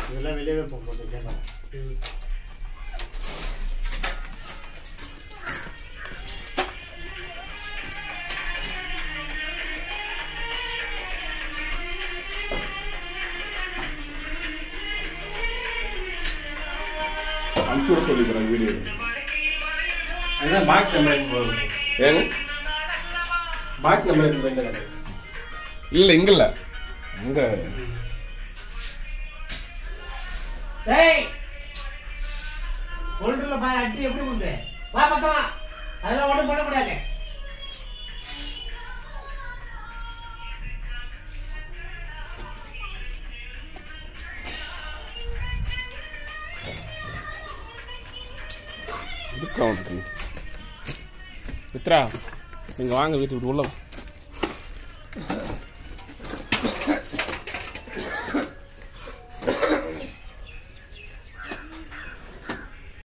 இதெல்லாம் வெளியவே போக மாட்டேன் கேட்கலாம் அனுப்பிச்சு விட சொல்லிக்கிறேன் வீடியோ அதுதான் பாக்ஸ் நம்பர் போகுது ஏங்க பாக்ஸ் நம்பர் எடுத்து போயிட்டு இல்ல இங்க இல்ல அங்க ஏய் ஒன்றுல பாரு அட்டி எப்படி கொடுத்து வா பக்கம் அதெல்லாம் ஒன்றும் பண்ண முடியாது இருக்கா உனக்கு மித்ரா நீங்க வாங்க வீட்டுக்கு உள்ள வா.